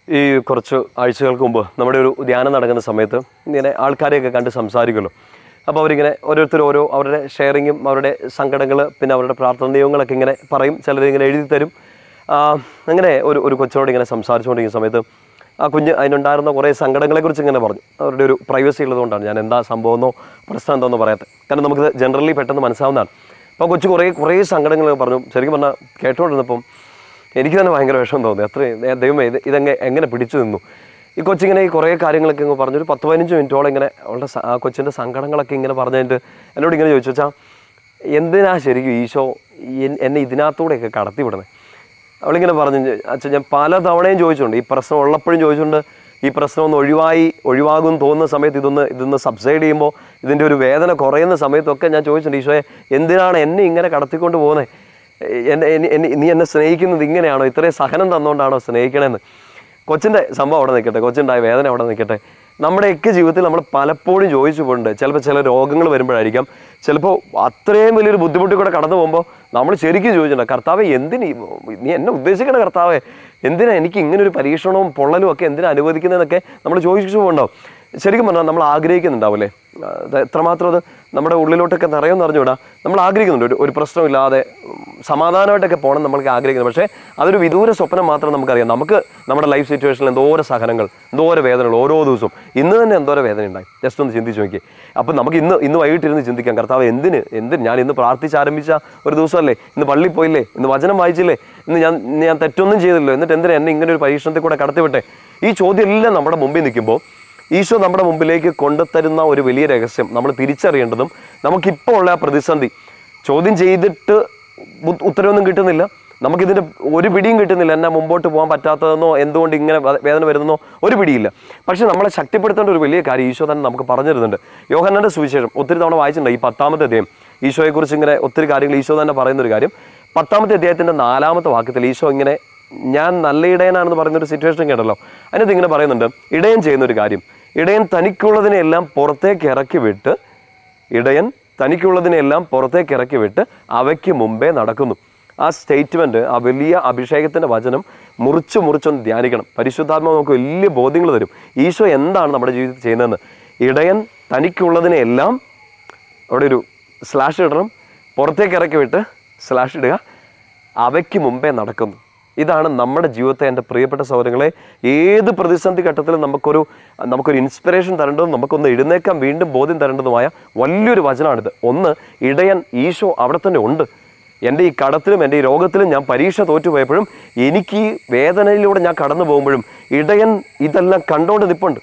ഈ കുറച്ച് ആഴ്ചകൾക്ക് മുമ്പ് നമ്മുടെ ഒരു ധ്യാനം നടക്കുന്ന സമയത്ത് ഇങ്ങനെ ആൾക്കാരെയൊക്കെ കണ്ട് സംസാരിക്കുമല്ലോ അപ്പോൾ അവരിങ്ങനെ ഓരോരുത്തർ ഓരോ അവരുടെ ഷെയറിങ്ങും അവരുടെ സങ്കടങ്ങൾ പിന്നെ അവരുടെ പ്രാർത്ഥന ദൈവങ്ങളൊക്കെ ഇങ്ങനെ പറയും ചിലരിങ്ങനെ എഴുതി തരും ആ, അങ്ങനെ ഒരു ഒരു കൊച്ചിനോട് ഇങ്ങനെ സംസാരിച്ചുകൊണ്ടിരിക്കുന്ന സമയത്ത് ആ കുഞ്ഞ് അതിനുണ്ടായിരുന്ന കുറേ സങ്കടങ്ങളെക്കുറിച്ച് ഇങ്ങനെ പറഞ്ഞു അവരുടെ ഒരു പ്രൈവസി ഉള്ളതുകൊണ്ടാണ് ഞാൻ എന്താ സംഭവമെന്നോ പ്രശ്നം എന്തോന്നോ പറയാത്തത് കാരണം നമുക്കിത് ജനറലി പെട്ടെന്ന് മനസ്സാവുന്നതാണ് അപ്പോൾ കൊച്ചു കുറേ കുറേ സങ്കടങ്ങൾ പറഞ്ഞു ശരിക്കും പറഞ്ഞാൽ കേട്ടോണ്ടിരുന്നപ്പം എനിക്ക് തന്നെ ഭയങ്കര വിഷമം തോന്നി അത്രയും ദേ- ദൈവമേ ഇത് ഇതെങ്ങനെ എങ്ങനെ പിടിച്ചു നിന്നു ഈ കൊച്ചിങ്ങനെ ഈ കുറേ കാര്യങ്ങളൊക്കെ ഇങ്ങ് പറഞ്ഞൊരു പത്ത് പതിനഞ്ച് മിനിറ്റോളം ഇങ്ങനെ അവളുടെ സ- ആ കൊച്ചിൻ്റെ സങ്കടങ്ങളൊക്കെ ഇങ്ങനെ പറഞ്ഞിട്ട് എന്നോട് ഇങ്ങനെ ചോദിച്ചു വെച്ചാൽ എന്തിനാ ശരിക്കും ഈശോ എൻ- എന്നെ ഇതിനകത്തൂടെയൊക്കെ കടത്തി വിടണേ അവളിങ്ങനെ പറഞ്ഞു അച്ഛൻ ഞാൻ പല തവണയും ചോദിച്ചിട്ടുണ്ട് ഈ പ്രശ്നം ഉള്ളപ്പോഴും ചോദിച്ചിട്ടുണ്ട് ഈ പ്രശ്നം ഒന്ന് ഒഴിവായി ഒഴിവാകും തോന്നുന്ന സമയത്ത് ഇതൊന്ന് ഇതൊന്ന് സബ്സൈഡ് ചെയ്യുമ്പോൾ ഇതിൻ്റെ ഒരു വേദന കുറയുന്ന സമയത്തൊക്കെ ഞാൻ ചോദിച്ചിട്ടുണ്ട് ഈശോയെ എന്തിനാണ് എന്നെ ഇങ്ങനെ കടത്തിക്കൊണ്ട് പോകുന്നത് എന്നെ എന്നെ- എന്നെ- നീ എന്നെ സ്നേഹിക്കുന്നത് ഇങ്ങനെയാണോ ഇത്രയും സഹനം തന്നുകൊണ്ടാണോ സ്നേഹിക്കണമെന്ന് കൊച്ചിൻ്റെ സംഭവം അവിടെ നിൽക്കട്ടെ കൊച്ചുണ്ടായ വേദന അവിടെ നിൽക്കട്ടെ നമ്മുടെയൊക്കെ ജീവിതത്തിൽ നമ്മൾ പലപ്പോഴും ചോദിച്ചു പോയിട്ടുണ്ട് ചിലപ്പോൾ ചില രോഗങ്ങൾ വരുമ്പോഴായിരിക്കാം ചിലപ്പോൾ അത്രയും വലിയൊരു ബുദ്ധിമുട്ടിൽ കൂടെ കടന്നു പോകുമ്പോൾ നമ്മൾ ശരിക്കും ചോദിച്ചിട്ടുണ്ട് കർത്താവെ എന്തിന് ഈ- നീ എന്നെ ഉദ്ദേശിക്കണ കർത്താവെ എന്തിനാ എനിക്ക് ഇങ്ങനെ ഒരു പരീക്ഷണവും പൊള്ളലും ഒക്കെ എന്തിനാ അനുവദിക്കുന്നതെന്നൊക്കെ നമ്മൾ ചോദിച്ചു പോകണ്ടാവും ശരിക്കും പറഞ്ഞാൽ നമ്മൾ ആഗ്രഹിക്കുന്നുണ്ടാവില്ലേ അത് എത്രമാത്രം അത് നമ്മുടെ ഉള്ളിലോട്ടൊക്കെ നിറയുമെന്ന് അറിഞ്ഞുകൂടാ നമ്മൾ ആഗ്രഹിക്കുന്നുണ്ട് ഒരു ഒരു പ്രശ്നമില്ലാതെ ഉം, സമാധാനമായിട്ടൊക്കെ പോകണം നമ്മൾക്ക് ആഗ്രഹിക്കുന്നത് പക്ഷേ അതൊരു വിദൂര സ്വപ്നം മാത്രം നമുക്കറിയാം നമുക്ക് നമ്മുടെ ലൈഫ് സിറ്റുവേഷനിൽ എന്തോരം സഹനങ്ങൾ എന്തോരം വേദനകൾ ഓരോ ദിവസവും ഇന്ന് തന്നെ എന്തോരം വേദന ഉണ്ടായി ജസ്റ്റ് ഒന്ന് ചിന്തിച്ച് നോക്കി അപ്പം നമുക്ക് ഇന്ന് ഇന്ന് വൈകിട്ടിരുന്ന് ചിന്തിക്കാം കർത്താവ് എന്തിന് എന്തിന് ഞാൻ ഇന്ന് പ്രാർത്ഥിച്ച് ആരംഭിച്ച ഒരു ദിവസമല്ലേ ഇന്ന് പള്ളിയിൽ പോയില്ലേ ഇന്ന് വചനം വായിച്ചില്ലേ ഇന്ന് ഞാൻ ഇന്ന് ഞാൻ തെറ്റൊന്നും ചെയ്തില്ലല്ലോ എന്നിട്ട് എന്തിനാ എന്നെ ഇങ്ങനെ ഒരു പരീക്ഷണത്തിൽ കൂടെ കടത്തിവിട്ടെ ഈ ചോദ്യം എല്ലാം നമ്മുടെ മുമ്പിൽ നിൽക്കുമ്പോൾ ഈശോ നമ്മുടെ മുമ്പിലേക്ക് കൊണ്ടുതരുന്ന ഒരു വലിയ രഹസ്യം നമ്മൾ തിരിച്ചറിയേണ്ടതും നമുക്കിപ്പോൾ ഉള്ള ആ പ്രതിസന്ധി ചോദ്യം ചെയ്തിട്ട് ഉ- ഉത്തരവൊന്നും കിട്ടുന്നില്ല നമുക്കിതിൻ്റെ ഒരു പിടിയും കിട്ടുന്നില്ല എന്നാ മുമ്പോട്ട് പോകാൻ പറ്റാത്തതെന്നോ എന്തുകൊണ്ട് ഇങ്ങനെ വ- വേദന വരുന്നോ ഒരു പിടിയില്ല പക്ഷെ നമ്മളെ ശക്തിപ്പെടുത്തേണ്ട ഒരു വലിയ കാര്യം ഈശോ തന്നെ നമുക്ക് പറഞ്ഞു തരുന്നുണ്ട് യോഹന്നാന്റെ സുവിശേഷം ഒത്തിരി തവണ വായിച്ചിട്ടുണ്ട് ഈ പത്താമത്തെ അധ്യായം ഈശോയെക്കുറിച്ച് ഇങ്ങനെ ഒത്തിരി കാര്യങ്ങൾ ഈശോ തന്നെ പറയുന്ന ഒരു കാര്യം പത്താമത്തെ അധ്യായത്തിന്റെ നാലാമത്തെ വാക്യത്തിൽ ഈശോ ഇങ്ങനെ ഞാൻ നല്ല ഇടയനാണെന്ന് പറയുന്ന ഒരു സിറ്റുവേഷൻ കേട്ടല്ലോ അതിനകത്ത് ഇങ്ങനെ പറയുന്നുണ്ട് ഇടയൻ ചെയ്യുന്ന ഒരു കാര്യം ഇടയൻ തനിക്കുള്ളതിനെല്ലാം പുറത്തേക്ക് ഇറക്കി വിട്ട് ഇടയൻ തനിക്കുള്ളതിനെല്ലാം പുറത്തേക്ക് ഇറക്കി വിട്ട് അവയ്ക്ക് മുമ്പേ നടക്കുന്നു ആ സ്റ്റേറ്റ്മെന്റ് ആ വലിയ അഭിഷേകത്തിന്റെ വചനം മുറിച്ച് മുറിച്ചൊന്ന് ധ്യാനിക്കണം പരിശുദ്ധാത്മാവ് നമുക്ക് വലിയ ബോധ്യങ്ങൾ തരും ഈശോ എന്താണ് നമ്മുടെ ജീവിതത്തിൽ ചെയ്യുന്നതെന്ന് ഇടയൻ തനിക്കുള്ളതിനെല്ലാം അവിടെ ഒരു സ്ലാഷ് ഇടണം പുറത്തേക്ക് ഇറക്കി വിട്ട് സ്ലാഷ് ഇടുക അവയ്ക്ക് മുമ്പേ നടക്കുന്നു ഇതാണ് നമ്മുടെ ജീവിതത്തെ എൻ്റെ പ്രിയപ്പെട്ട സൗകര്യങ്ങളെ ഏത് പ്രതിസന്ധി ഘട്ടത്തിലും നമുക്കൊരു നമുക്കൊരു ഇൻസ്പിറേഷൻ തരേണ്ടതും നമുക്കൊന്ന് എഴുന്നേക്കാൻ വീണ്ടും ബോധ്യം തരേണ്ടതുമായ വലിയൊരു വചനമാണിത് ഒന്ന് ഇടയൻ ഈശോ അവിടെ തന്നെ ഉണ്ട് എൻ്റെ ഈ കടത്തിലും എൻ്റെ ഈ രോഗത്തിലും ഞാൻ പരീക്ഷ തോറ്റുപോയപ്പോഴും എനിക്ക് ഈ വേദനയിലൂടെ ഞാൻ കടന്നു പോകുമ്പോഴും ഇടയൻ ഇതെല്ലാം കണ്ടോണ്ട് നിൽപ്പുണ്ട്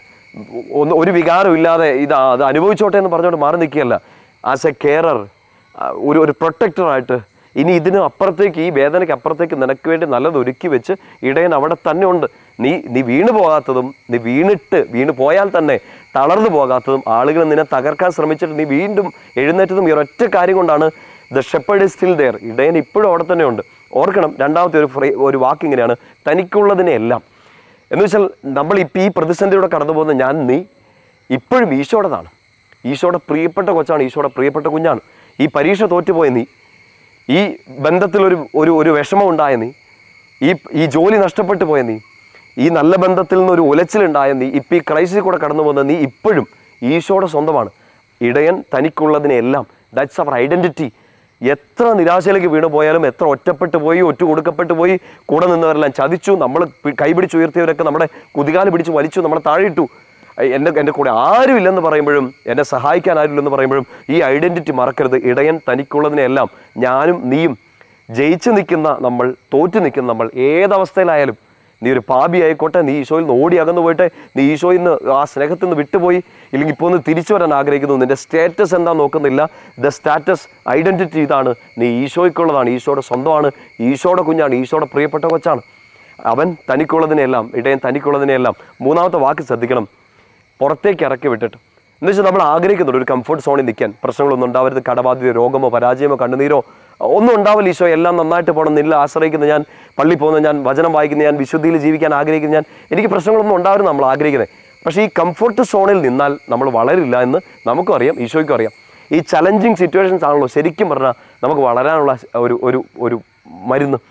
ഒന്ന് ഒരു വികാരം ഇല്ലാതെ ഇത് അത് അനുഭവിച്ചോട്ടെ എന്ന് പറഞ്ഞുകൊണ്ട് മാറി നിൽക്കുകയല്ല ആസ് എ കെയറർ ഒരു ഒരു പ്രൊട്ടക്ടറായിട്ട് ഇനി ഇതിന് അപ്പുറത്തേക്ക് ഈ വേദനയ്ക്ക് അപ്പുറത്തേക്ക് നിനക്ക് വേണ്ടി നല്ലത് ഒരുക്കി വെച്ച് ഇടയൻ അവിടെ തന്നെ ഉണ്ട് നീ നീ വീണു പോകാത്തതും നീ വീണിട്ട് വീണു പോയാൽ തന്നെ തളർന്നു പോകാത്തതും ആളുകൾ നിന്നെ തകർക്കാൻ ശ്രമിച്ചിട്ട് നീ വീണ്ടും എഴുന്നേറ്റതും ഈ ഒരൊറ്റ കാര്യം കൊണ്ടാണ് the shepherd is still there ഇടയൻ ഇപ്പോഴും അവിടെ തന്നെ ഉണ്ട് ഓർക്കണം രണ്ടാമത്തെ ഒരു ഫ്രേ ഒരു വാക്ക് ഇങ്ങനെയാണ് തനിക്കുള്ളതിനെ എല്ലാം എന്ന് വെച്ചാൽ നമ്മൾ ഇപ്പം ഈ പ്രതിസന്ധിയിലൂടെ കടന്നു പോകുന്ന ഞാൻ നീ ഇപ്പോഴും ഈശോടേതാണ് ഈശോയുടെ പ്രിയപ്പെട്ട കൊച്ചാണ് ഈശോയുടെ പ്രിയപ്പെട്ട കുഞ്ഞാണ് ഈ പരീക്ഷ തോറ്റുപോയ നീ ഈ ബന്ധത്തിലൊരു ഒരു ഒരു വിഷമം ഉണ്ടായ നീ ഈ ഈ ജോലി നഷ്ടപ്പെട്ടു പോയ നീ ഈ നല്ല ബന്ധത്തിൽ നിന്നൊരു ഉലച്ചിലുണ്ടായ നീ ഇപ്പം ഈ ക്രൈസിൽ കൂടെ കടന്നു പോകുന്ന നീ ഇപ്പോഴും ഈശോയുടെ സ്വന്തമാണ് ഇടയൻ തനിക്കുള്ളതിനെല്ലാം ദാറ്റ്സ് അവർ ഐഡന്റിറ്റി എത്ര നിരാശയിലേക്ക് വീണു പോയാലും എത്ര ഒറ്റപ്പെട്ടു പോയി ഒറ്റ കൊടുക്കപ്പെട്ടു പോയി കൂടെ നിന്നവരെല്ലാം ചതിച്ചു നമ്മൾ കൈപിടിച്ച് ഉയർത്തിയവരൊക്കെ നമ്മുടെ കുതികാല് പിടിച്ച് വലിച്ചു നമ്മളെ താഴെയിട്ടു എൻ്റെ എൻ്റെ കൂടെ ആരുമില്ലെന്ന് പറയുമ്പോഴും എന്നെ സഹായിക്കാൻ ആരുമില്ലെന്ന് പറയുമ്പോഴും ഈ ഐഡന്റിറ്റി മറക്കരുത് ഇടയൻ തനിക്കുള്ളതിനെല്ലാം ഞാനും നീയും ജയിച്ചു നിൽക്കുന്ന നമ്മൾ തോറ്റു നിൽക്കുന്ന നമ്മൾ ഏതവസ്ഥയിലായാലും നീ ഒരു പാപി ആയിക്കോട്ടെ നീ ഈശോയിൽ നിന്ന് ഓടി അകന്നു പോയിട്ട് നീ ഈശോയിൽ നിന്ന് ആ സ്നേഹത്തിൽ നിന്ന് വിട്ടുപോയി ഇല്ലെങ്കിൽ ഇപ്പോൾ ഒന്ന് തിരിച്ചു വരാൻ ആഗ്രഹിക്കുന്നു നിന്റെ സ്റ്റേറ്റസ് എന്താ നോക്കുന്നില്ല ദ സ്റ്റാറ്റസ് ഐഡന്റിറ്റി ഇതാണ് നീ ഈശോയ്ക്കുള്ളതാണ് ഈശോയുടെ സ്വന്തമാണ് ഈശോയുടെ കുഞ്ഞാണ് ഈശോയുടെ പ്രിയപ്പെട്ട കൊച്ചാണ് അവൻ തനിക്കുള്ളതിനെല്ലാം ഇടയൻ തനിക്കുള്ളതിനെല്ലാം മൂന്നാമത്തെ വാക്ക് ശ്രദ്ധിക്കണം പുറത്തേക്ക് ഇറക്കി വിട്ടിട്ട് എന്ന് വെച്ചാൽ നമ്മൾ ആഗ്രഹിക്കുന്നുണ്ട് ഒരു കംഫർട്ട് സോണിൽ നിൽക്കാൻ പ്രശ്നങ്ങളൊന്നും ഉണ്ടാവരുത് കടബാധ്യത രോഗമോ പരാജയമോ കണ്ണുനീരോ ഒന്നും ഉണ്ടാവില്ല ഈശോ എല്ലാം നന്നായിട്ട് പോകണം നില്ല ആശ്രയിക്കുന്ന ഞാൻ പള്ളി പോകുന്ന ഞാൻ വചനം വായിക്കുന്ന ഞാൻ വിശുദ്ധിയിൽ ജീവിക്കാൻ ആഗ്രഹിക്കുന്ന ഞാൻ എനിക്ക് പ്രശ്നങ്ങളൊന്നും ഉണ്ടാവരുത് നമ്മൾ ആഗ്രഹിക്കുന്നത് പക്ഷേ ഈ കംഫർട്ട് സോണിൽ നിന്നാൽ നമ്മൾ വളരില്ല എന്ന് നമുക്കും അറിയാം ഈശോയ്ക്കും അറിയാം ഈ ചലഞ്ചിങ് സിറ്റുവേഷൻസ് ആണല്ലോ ശരിക്കും പറഞ്ഞാൽ നമുക്ക് വളരാനുള്ള ഒരു ഒരു ഒരു മരുന്ന്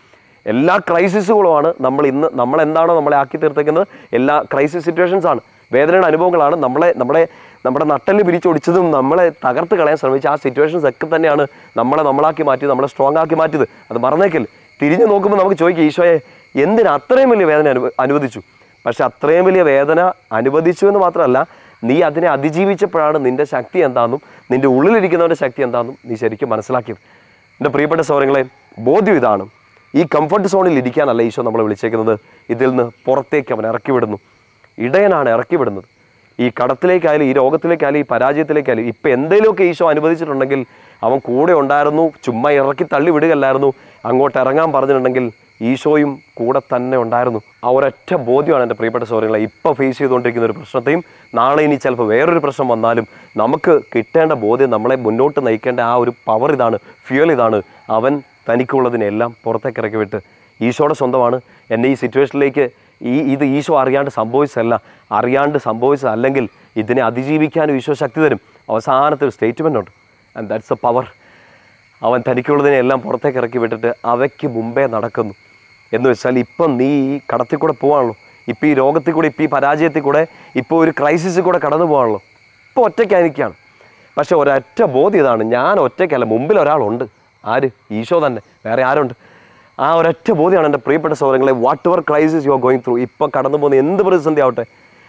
എല്ലാ ക്രൈസിസുകളുമാണ് നമ്മൾ ഇന്ന് നമ്മൾ എന്താണോ നമ്മളെ ആക്കി തീർത്തേക്കുന്നത് എല്ലാ ക്രൈസിസ് സിറ്റുവേഷൻസ് ആണ് വേദനയുടെ അനുഭവങ്ങളാണ് നമ്മളെ നമ്മളെ നമ്മുടെ നട്ടല് പിരിച്ചൊടിച്ചതും നമ്മളെ തകർത്ത് കളയാൻ ശ്രമിച്ച ആ സിറ്റുവേഷൻസ് ഒക്കെ തന്നെയാണ് നമ്മളെ നമ്മളാക്കി മാറ്റി നമ്മളെ സ്ട്രോങ് ആക്കി മാറ്റിയത് അത് മറന്നേക്കൽ തിരിഞ്ഞു നോക്കുമ്പോൾ നമുക്ക് ചോദിക്കുക ഈശോയെ എന്തിന് അത്രയും വലിയ വേദന അനു അനുവദിച്ചു പക്ഷെ അത്രയും വലിയ വേദന അനുവദിച്ചു എന്ന് മാത്രമല്ല നീ അതിനെ അതിജീവിച്ചപ്പോഴാണ് നിന്റെ ശക്തി എന്താണെന്നും നിന്റെ ഉള്ളിലിരിക്കുന്നവൻ്റെ ശക്തി എന്താണെന്നും നീ ശരിക്കും മനസ്സിലാക്കിയത് എൻ്റെ പ്രിയപ്പെട്ട സൗരങ്ങളെ ബോധ്യം ഇതാണ് ഈ കംഫർട്ട് സോണിൽ ഇരിക്കാനല്ല ഈശോ നമ്മളെ വിളിച്ചേക്കുന്നത് ഇതിൽ നിന്ന് പുറത്തേക്ക് അവൻ ഇറക്കി വിടുന്നു ഇടയനാണ് ഇറക്കി വിടുന്നത് ഈ കടത്തിലേക്കായാലും ഈ രോഗത്തിലേക്കായാലും ഈ പരാജയത്തിലേക്കായാലും ഇപ്പം എന്തെങ്കിലുമൊക്കെ ഈശോ അനുവദിച്ചിട്ടുണ്ടെങ്കിൽ അവൻ കൂടെ ഉണ്ടായിരുന്നു ചുമ്മാ ഇറക്കി തള്ളി വിടുകയല്ലായിരുന്നു അങ്ങോട്ട് ഇറങ്ങാൻ പറഞ്ഞിട്ടുണ്ടെങ്കിൽ ഈശോയും കൂടെ തന്നെ ഉണ്ടായിരുന്നു ആ ഒരൊറ്റ ബോധ്യമാണ് എൻ്റെ പ്രിയപ്പെട്ട സൗകര്യങ്ങളെ ഇപ്പോൾ ഫേസ് ചെയ്തുകൊണ്ടിരിക്കുന്ന ഒരു പ്രശ്നത്തെയും നാളെ ഇനി ചിലപ്പോൾ വേറൊരു പ്രശ്നം വന്നാലും നമുക്ക് കിട്ടേണ്ട ബോധ്യം നമ്മളെ മുന്നോട്ട് നയിക്കേണ്ട ആ ഒരു പവർ ഇതാണ് ഫ്യൂൽ ഇതാണ് അവൻ തനിക്കുള്ളതിനെല്ലാം പുറത്തേക്ക് ഇറക്കി വിട്ട് ഈശോയുടെ സ്വന്തമാണ് എന്നെ ഈ സിറ്റുവേഷനിലേക്ക് ഈ ഇത് ഈശോ അറിയാണ്ട് സംഭവിച്ചതല്ല അറിയാണ്ട് സംഭവിച്ചതല്ലെങ്കിൽ ഇതിനെ അതിജീവിക്കാനും ഈശോ ശക്തി തരും അവസാനത്തെ ഒരു സ്റ്റേറ്റ്മെൻ്റ് ഉണ്ട് ആൻഡ് ദാറ്റ്സ് എ പവർ അവൻ തനിക്കുള്ളതിനെ എല്ലാം പുറത്തേക്ക് ഇറക്കി വിട്ടിട്ട് അവയ്ക്ക് മുമ്പേ നടക്കുന്നു എന്ന് വെച്ചാൽ ഇപ്പം നീ ഈ കടത്തിൽ കൂടെ പോവാണല്ലോ ഇപ്പം ഈ രോഗത്തിൽ കൂടെ ഇപ്പം ഈ പരാജയത്തിൽ കൂടെ ഇപ്പോൾ ഒരു ക്രൈസിസിൽ കൂടെ കടന്നു പോകാണല്ലോ ഇപ്പോൾ ഒറ്റയ്ക്കായിരിക്കുകയാണ് പക്ഷെ ഒരൊറ്റ ബോധ്യം ഇതാണ് ഞാൻ ഒറ്റയ്ക്കല്ല മുമ്പിൽ ഒരാളുണ്ട് ആര് ഈശോ തന്നെ വേറെ ആരുണ്ട് ആ ഒരൊറ്റ ബോധ്യമാണ് എൻ്റെ പ്രിയപ്പെട്ട സൗകര്യങ്ങളെ whatever crisis you are going through ഇപ്പോൾ കടന്നു പോകുന്ന എന്ത് പ്രതിസന്ധി ആവട്ടെ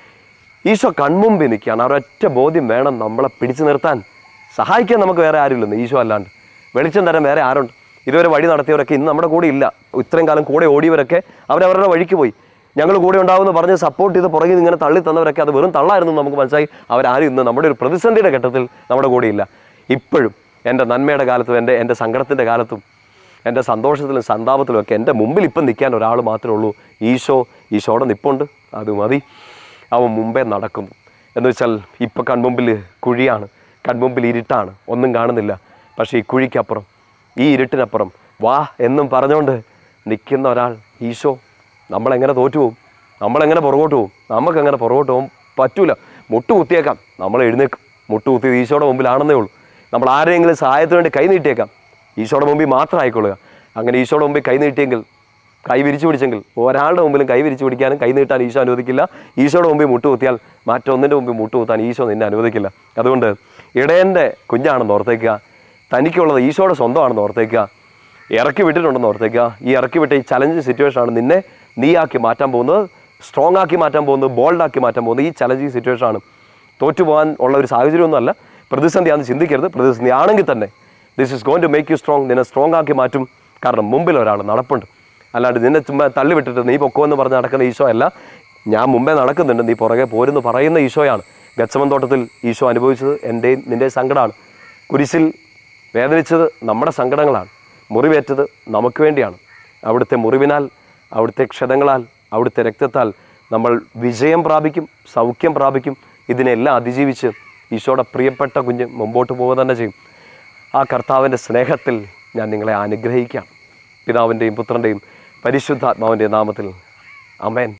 ഈശോ കൺമുമ്പിൽ നിൽക്കുകയാണ് ആ ഒരൊറ്റ ബോധ്യം വേണം നമ്മളെ പിടിച്ചു നിർത്താൻ സഹായിക്കാൻ നമുക്ക് വേറെ ആരുമില്ലെന്ന് ഈശോ അല്ലാണ്ട് വെളിച്ചം തരാൻ വേറെ ആരുണ്ട് ഇതുവരെ വഴി നടത്തിയവരൊക്കെ ഇന്ന് നമ്മുടെ കൂടെ ഇല്ല ഇത്രയും കാലം കൂടെ ഓടിയവരൊക്കെ അവരവരുടെ വഴിക്ക് പോയി ഞങ്ങൾ കൂടെ ഉണ്ടാവുമെന്ന് പറഞ്ഞ് സപ്പോർട്ട് ചെയ്ത് പുറകിൽ നിന്ന് ഇങ്ങനെ തള്ളി തന്നവരൊക്കെ അത് വെറും തള്ളായിരുന്നു എന്ന് നമുക്ക് മനസ്സിലായി അവരാരും ഇന്ന് നമ്മുടെ ഒരു പ്രതിസന്ധിയുടെ ഘട്ടത്തിൽ നമ്മുടെ കൂടെ ഇല്ല ഇപ്പോഴും എൻ്റെ നന്മയുടെ കാലത്തും എൻ്റെ എൻ്റെ സങ്കടത്തിൻ്റെ കാലത്തും എൻ്റെ സന്തോഷത്തിലും സന്താപത്തിലും ഒക്കെ എൻ്റെ മുമ്പിൽ ഇപ്പം നിൽക്കാൻ ഒരാൾ മാത്രമേ ഉള്ളൂ ഈശോ ഈശോയുടെ നിപ്പുണ്ട് അത് മതി അവൻ മുമ്പേ നടക്കുന്നു എന്ന് വെച്ചാൽ ഇപ്പം കൺമുമ്പിൽ കുഴിയാണ് കൺമുമ്പിൽ ഇരുട്ടാണ് ഒന്നും കാണുന്നില്ല പക്ഷേ ഈ കുഴിക്കപ്പുറം ഈ ഇരുട്ടിനപ്പുറം വാ എന്നും പറഞ്ഞുകൊണ്ട് നിൽക്കുന്ന ഒരാൾ ഈശോ നമ്മളെങ്ങനെ തോറ്റുപോകും നമ്മളെങ്ങനെ പുറകോട്ട് പോകും നമുക്കെങ്ങനെ പുറകോട്ട് പോകും പറ്റൂല മുട്ട് കുത്തിയേക്കാം നമ്മൾ എഴുന്നേക്കും മുട്ട് കുത്തിയത് ഈശോയുടെ മുമ്പിലാണെന്നേ ഉള്ളൂ നമ്മൾ ആരെങ്കിലും സഹായത്തിന് വേണ്ടി കൈ നീട്ടിയേക്കാം ഈശോയുടെ മുമ്പിൽ മാത്രം ആയിക്കൊള്ളുക അങ്ങനെ ഈശോയുടെ മുമ്പിൽ കൈ നീട്ടിയെങ്കിൽ കൈ വിരിച്ചു പിടിച്ചെങ്കിൽ ഒരാളുടെ മുമ്പിലും കൈ വിരിച്ചു പിടിക്കാനും കൈ നീട്ടാൻ ഈശോ അനുവദിക്കില്ല ഈശോയുടെ മുമ്പിൽ മുട്ടുകുത്തിയാൽ മറ്റൊന്നിൻ്റെ മുമ്പിൽ മുട്ടുകുത്താൻ ഈശോ നിന്നെ അനുവദിക്കില്ല അതുകൊണ്ട് ഇടയൻ്റെ കുഞ്ഞാണെന്ന് ഓർത്തേക്കുക തനിക്കുള്ളത് ഈശോയുടെ സ്വന്തമാണെന്ന് ഓർത്തേക്കുക ഇറക്കി വിട്ടിട്ടുണ്ടെന്ന് ഓർത്തേക്കുക ഈ ഇറക്കി വിട്ട ഈ ചലഞ്ചിങ് സിറ്റുവേഷനാണ് നിന്നെ നീയാക്കി മാറ്റാൻ പോകുന്നത് സ്ട്രോങ് ആക്കി മാറ്റാൻ പോകുന്നത് ബോൾഡാക്കി മാറ്റാൻ പോകുന്നത് ഈ ചലഞ്ചിങ് സിറ്റുവേഷനാണ് തോറ്റുപോകാൻ ഉള്ള ഒരു സാഹചര്യമൊന്നുമല്ല പ്രതിസന്ധിയാണെന്ന് ചിന്തിക്കരുത് പ്രതിസന്ധി ആണെങ്കിൽ തന്നെ this is going to make you strong നിന്നെ സ്ട്രോങ് ആക്കി മാറ്റും കാരണം മുമ്പിൽ ഒരാൾ നടപ്പുണ്ട് അല്ലാണ്ട് നിന്നെ ചുമ്മാ തള്ളി വിട്ടിട്ട് നീ പൊക്കോ എന്ന് പറഞ്ഞ് നടക്കുന്ന ഈശോ അല്ല ഞാൻ മുമ്പേ നടക്കുന്നുണ്ട് നീ പുറകെ പോരെന്ന് പറയുന്ന ഈശോയാണ് ഗച്ചമൻ തോട്ടത്തിൽ ഈശോ അനുഭവിച്ചത് എൻ്റെയും നിൻ്റെ സങ്കടമാണ് കുരിശിൽ വേദനിച്ചത് നമ്മുടെ സങ്കടങ്ങളാണ് മുറിവേറ്റത് നമുക്ക് വേണ്ടിയാണ് അവിടുത്തെ മുറിവിനാൽ അവിടുത്തെ ക്ഷതങ്ങളാൽ അവിടുത്തെ രക്തത്താൽ നമ്മൾ വിജയം പ്രാപിക്കും സൗഖ്യം പ്രാപിക്കും ഇതിനെല്ലാം അതിജീവിച്ച് ഈശോയുടെ പ്രിയപ്പെട്ട കുഞ്ഞ് മുമ്പോട്ട് പോവുക തന്നെ ചെയ്യും ആ കർത്താവിൻ്റെ സ്നേഹത്തിൽ ഞാൻ നിങ്ങളെ അനുഗ്രഹിക്കാം പിതാവിൻ്റെയും പുത്രൻ്റെയും പരിശുദ്ധാത്മാവിൻ്റെയും നാമത്തിൽ അമേൻ